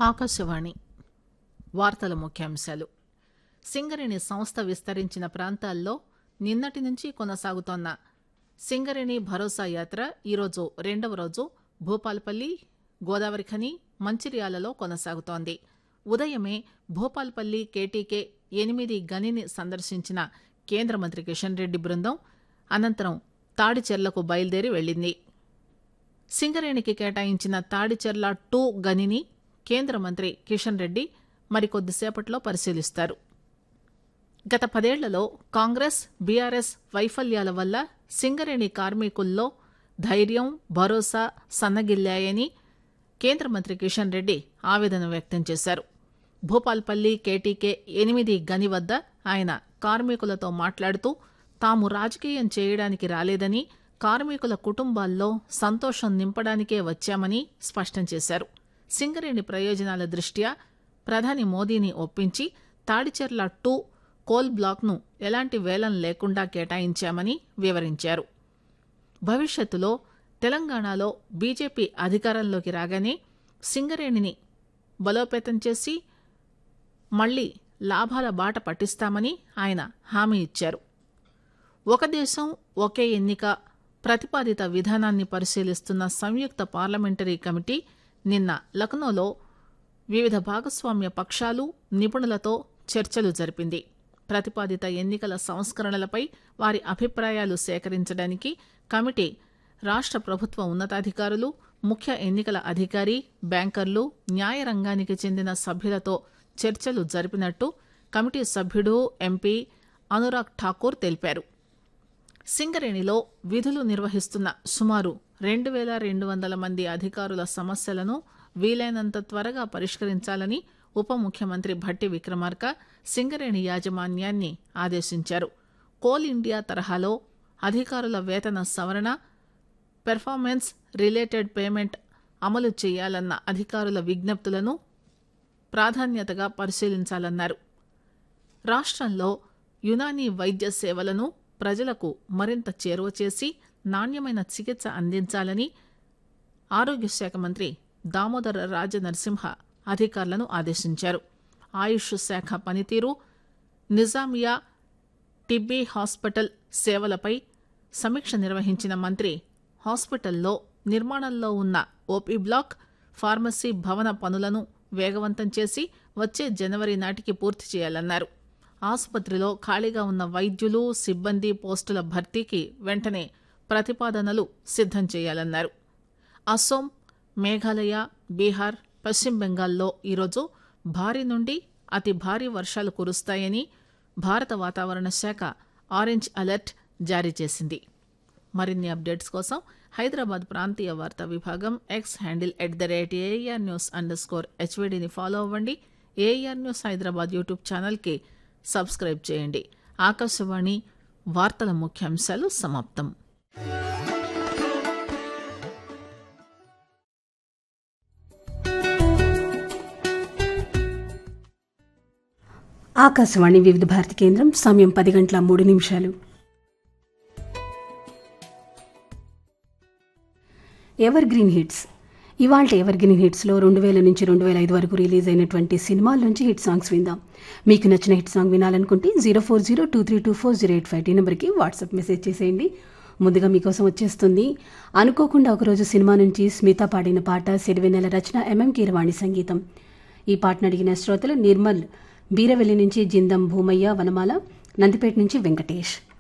ఆకాశవాణి వార్తల ముఖ్యాంశాలు సింగరేణి సంస్థ విస్తరించిన ప్రాంతాల్లో నిన్నటి నుంచి కొనసాగుతోన్న సింగరేణి భరోసా యాత్ర ఈరోజు రెండవ రోజు భూపాల్పల్లి గోదావరిఖని మంచిర్యాలలో కొనసాగుతోంది ఉదయమే భూపాల్పల్లి కేటీకే ఎనిమిది గనిని సందర్శించిన కేంద్ర మంత్రి కిషన్ రెడ్డి బృందం అనంతరం తాడిచెర్లకు బయలుదేరి వెళ్లింది సింగరేణికి కేటాయించిన తాడిచెర్ల టూ గనిని కేంద్ర మంత్రి కిషన్ రెడ్డి మరికొద్దిసేపట్లో పరిశీలిస్తారు గత పదేళ్లలో కాంగ్రెస్ బీఆర్ఎస్ వైఫల్యాల వల్ల సింగరేణి కార్మికుల్లో ధైర్యం భరోసా సన్నగిల్లాయని కేంద్ర మంత్రి కిషన్ రెడ్డి ఆవేదన వ్యక్తం చేశారు భూపాల్పల్లి కేటీకే ఎనిమిది గని వద్ద ఆయన కార్మికులతో మాట్లాడుతూ తాము రాజకీయం చేయడానికి రాలేదని కార్మికుల కుటుంబాల్లో సంతోషం నింపడానికే వచ్చామని స్పష్టం చేశారు సింగరేణి ప్రయోజనాల దృష్ట్యా ప్రధాని మోదీని ఒప్పించి తాడిచెర్ల టూ కోల్ బ్లాక్ను ఎలాంటి వేలం లేకుండా కేటాయించామని వివరించారు భవిష్యత్తులో తెలంగాణలో బీజేపీ అధికారంలోకి రాగానే సింగరేణిని బలోపేతం చేసి మళ్లీ లాభాల బాట పట్టిస్తామని ఆయన హామీ ఇచ్చారు ఒక దేశం ఒకే ఎన్నిక ప్రతిపాదిత విధానాన్ని పరిశీలిస్తున్న సంయుక్త పార్లమెంటరీ కమిటీ నిన్న లక్నోలో వివిధ భాగస్వామ్య పక్షాలు నిపుణులతో చర్చలు జరిపింది ప్రతిపాదిత ఎన్నికల సంస్కరణలపై వారి అభిప్రాయాలు సేకరించడానికి కమిటీ రాష్ట్ర ప్రభుత్వ ఉన్నతాధికారులు ముఖ్య ఎన్నికల అధికారి బ్యాంకర్లు న్యాయ రంగానికి చెందిన సభ్యులతో చర్చలు జరిపినట్టు కమిటీ సభ్యుడు ఎంపీ అనురాగ్ ఠాకూర్ తెలిపారు సింగరేణిలో విధులు నిర్వహిస్తున్న సుమారు రెండు వేల రెండు వందల మంది అధికారుల సమస్యలను వీలైనంత త్వరగా పరిష్కరించాలని ఉప ముఖ్యమంత్రి భట్టి విక్రమార్క సింగరేణి యాజమాన్యాన్ని ఆదేశించారు కోల్ ఇండియా తరహాలో అధికారుల వేతన సవరణ పెర్ఫార్మెన్స్ రిలేటెడ్ పేమెంట్ అమలు చేయాలన్న అధికారుల విజ్ఞప్తులను ప్రాధాన్యతగా పరిశీలించాలన్నారు రాష్ట్రంలో యునానీ వైద్య సేవలను ప్రజలకు మరింత చేరువ చేసి నాణ్యమైన చికిత్స అందించాలని ఆరోగ్య శాఖ మంత్రి దామోదర రాజనరసింహ అధికారులను ఆదేశించారు ఆయుష్ శాఖ పనితీరు నిజామియా టిబ్బీ హాస్పిటల్ సేవలపై సమీక్ష నిర్వహించిన మంత్రి హాస్పిటల్లో నిర్మాణంలో ఉన్న ఓపీ బ్లాక్ ఫార్మసీ భవన పనులను వేగవంతం చేసి వచ్చే జనవరి నాటికి పూర్తి చేయాలన్నారు ఆసుపత్రిలో ఖాళీగా ఉన్న వైద్యులు సిబ్బంది పోస్టుల భర్తీకి వెంటనే ప్రతిపాదనలు సిద్ధం చేయాలన్నారు అసోం మేఘాలయ బీహార్ పశ్చిమ బెంగాల్లో ఈరోజు భారీ నుండి అతి భారీ వర్షాలు కురుస్తాయని భారత వాతావరణ శాఖ ఆరెంజ్ అలర్ట్ జారీ చేసింది మరిన్ని అప్డేట్స్ కోసం హైదరాబాద్ ప్రాంతీయ వార్తా విభాగం X handle at the rate AR news under score హెచ్వీడీని ఫాలో అవ్వండి ఏఆర్ న్యూస్ హైదరాబాద్ యూట్యూబ్ ఛానల్కి సబ్స్క్రైబ్ చేయండి ఆకాశవాణి వార్తల ముఖ్యాంశాలు సమాప్తం ఆకాశవాణి వివిధ భారతి కేంద్రం సమయం పది గంటల మూడు నిమిషాలు ఎవర్ గ్రీన్ హిట్స్ ఇవాళ ఎవర్ గ్రీన్ హిట్స్లో రెండు వేల నుంచి రెండు వేల ఐదు వరకు రిలీజ్ అయినటువంటి సినిమాల నుంచి హిట్ సాంగ్స్ విందాం మీకు నచ్చిన హిట్ సాంగ్ వినాలనుకుంటే zero four zero two three two four zero eight five టీ నెంబర్కి వాట్సాప్ మెసేజ్ చేసేయండి ముందుగా మీకోసం వచ్చేస్తుంది అనుకోకుండా ఒకరోజు సినిమా నుంచి స్మిత పాడిన పాట సిరివెన్నెల రచన ఎంఎం కీరవాణి సంగీతం ఈ పాటను అడిగిన శ్రోతలు నిర్మల్ బీరవెల్లి నుంచి జిందం భూమయ్య వనమాల నందిపేట నుంచి వెంకటేష్